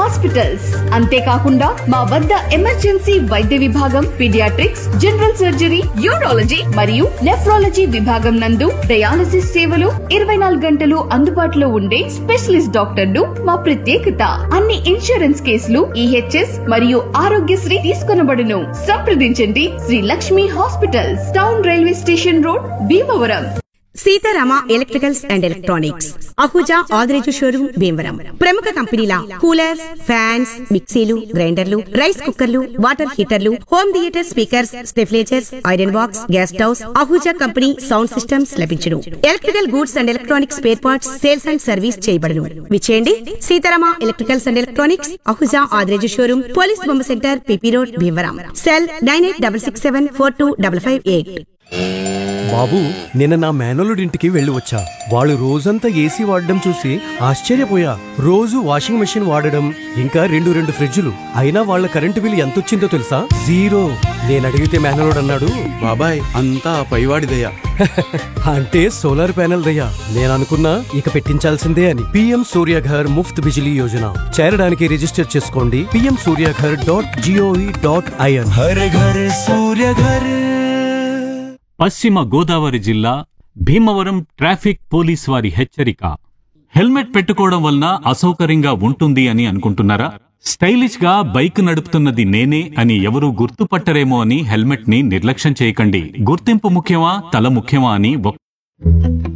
hospitals అంతేకాకుండా మా వద్ద ఎమర్జెన్సీ వైద్య విభాగం పీడియాట్రిక్స్ జనరల్ సర్జరీ యూరాలజీ మరియు నెఫ్రాలజీ విభాగం నందు డయాలసిస్ సేవలు ఇరవై నాలుగు గంటలు అందుబాటులో ఉండే స్పెషలిస్ట్ డాక్టర్లు మా ప్రత్యేకత అన్ని ఇన్సూరెన్స్ కేసులు ఈహెచ్ఎస్ మరియు ఆరోగ్యశ్రీ తీసుకొనబడును సంప్రదించండి Shri Lakshmi hospitals town railway station road Bhimavaram Seetharama electricals and electronics Ahuja Adireju showroom Bhimavaram ప్రముఖ కంపెనీల కూలర్స్ ఫ్యాన్స్ మిక్సీలు గ్రైండర్లు రైస్ కుక్కర్లు వాటర్ హీటర్లు home theatre speakers stabilisers iron box gas stoves Ahuja company sound systems లభించును electrical goods and electronics spare parts sales and service చేయబడును విచేయండి Seetharama electricals and electronics Ahuja Adireju showroom police బొమ్మ centre PP road Bhimavaram cell nine eight double six seven four two double five eight బాబు నిన్న నా మేనలుడింటికి వెళ్ళి వచ్చా వాళ్ళు రోజంతా ఏసీ వాడడం చూసి ఆశ్చర్యపోయా రోజు వాషింగ్ మెషిన్ వాడడం ఇంకా రెండు రెండు ఫ్రిడ్జులు అయినా వాళ్ళ కరెంటు బిల్ ఎంత వచ్చిందో తెలుసా జీరో నేను అడిగితే మేనలోడు అన్నాడు బాబాయ్ అంతా ఆ పైవాడిదయ్యా అంటే సోలార్ ప్యానెల్ దయ్యా నేను అనుకున్నా ఇక పెట్టించాల్సిందే అని పిఎం సూర్యఘర్ ముఫ్త్ బిజిలీ యోజన చేరడానికి రిజిస్టర్ చేసుకోండి PM Suryaghar dot GOV dot IN Har Ghar Surya Ghar పశ్చిమ గోదావరి జిల్లా భీమవరం ట్రాఫిక్ పోలీస్ వారి హెచ్చరిక హెల్మెట్ పెట్టుకోవడం వలన అసౌకర్యంగా ఉంటుంది అని అనుకుంటున్నారా స్టైలిష్ గా బైక్ నడుపుతున్నది నేనే అని ఎవరూ గుర్తుపట్టరేమో అని హెల్మెట్ ని నిర్లక్ష్యం చేయకండి గుర్తింపు ముఖ్యమా తల ముఖ్యమా అని ఒక్-